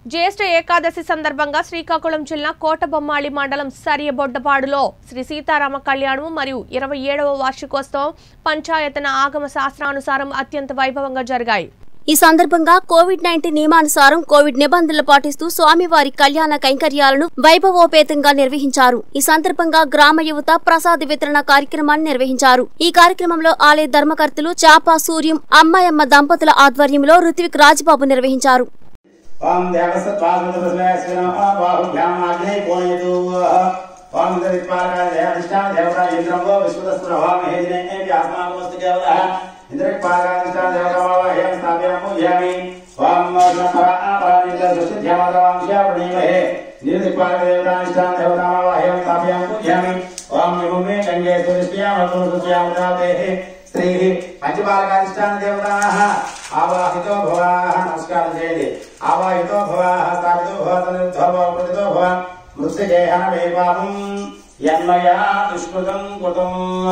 జ్యేష్ఠ ఏకాదశి సందర్భంగా శ్రీకాకుళం జిల్లా కోటబొమ్మాళి మండలం సరియబొడ్డపాడులో శ్రీ సీతారామ కళ్యాణం మరియు ఇరవై ఏడవ వార్షికోత్సవం పంచాయతన ఆగమ శాస్త్రానుసారం అత్యంత వైభవంగా జరిగాయి ఈ సందర్భంగా కోవిడ్ నైన్టీన్ నియమానుసారం కోవిడ్ నిబంధనలు పాటిస్తూ స్వామివారి కళ్యాణ కైంకర్యాలను వైభవోపేతంగా నిర్వహించారు ఈ సందర్భంగా గ్రామ యువత ప్రసాద వితరణ కార్యక్రమాన్ని నిర్వహించారు ఈ కార్యక్రమంలో ఆలయ ధర్మకర్తలు చాప సూర్యం అమ్మాయమ్మ దంపతుల ఆధ్వర్యంలో ఋత్విక్ రాజ్బాబు నిర్వహించారు ఓం దేవసత్వాసుదేవస్వేన బాహుభ్యామాగ్నే పోయదు ఓం ఇంద్రదిక్పాలకాధిష్టాన దేవత ఇంద్రంలో విశ్వదస్ప్రభామహేదినే వ్యాసనామస్తు కేవల ఇంద్రదిక్పాలకాధిష్టాన దేవత హేం స్థాప్యాం పూజయామి ఓం పరానింద్రదృష్టిధ్యమదవాంశ్యాప్రణీమహే నిర్దిక్పాలకదేవతానిష్టాన దేవత హేం స్థాప్యాం పూజయామి ఓం విభుమే గంగే సురిష్ట్యామృతృష్ట్యామృతాదేహే స్త్రీः పంచబాలకాధిష్టాన దేవతాः ఆవాహితో భవాः నమస్కారం చేయండి ఆవాహితో భవాः స్థాపితో భవ తనిర్ధో భవ ప్రతితో భవ మృత్యుజేహన వేపాపం యన్మయా దుష్కృతం కృతం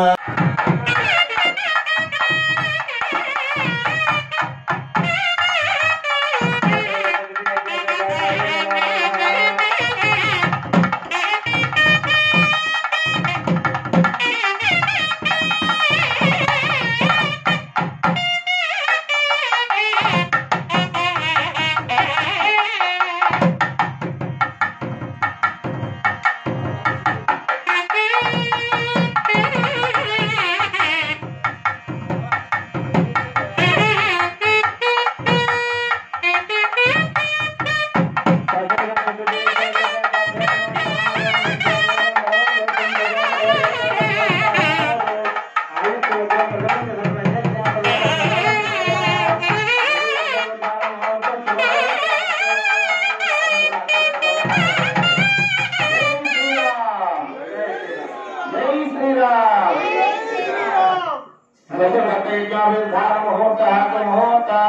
జై శ్రీరామ్ ముహూర్త ముహూర్త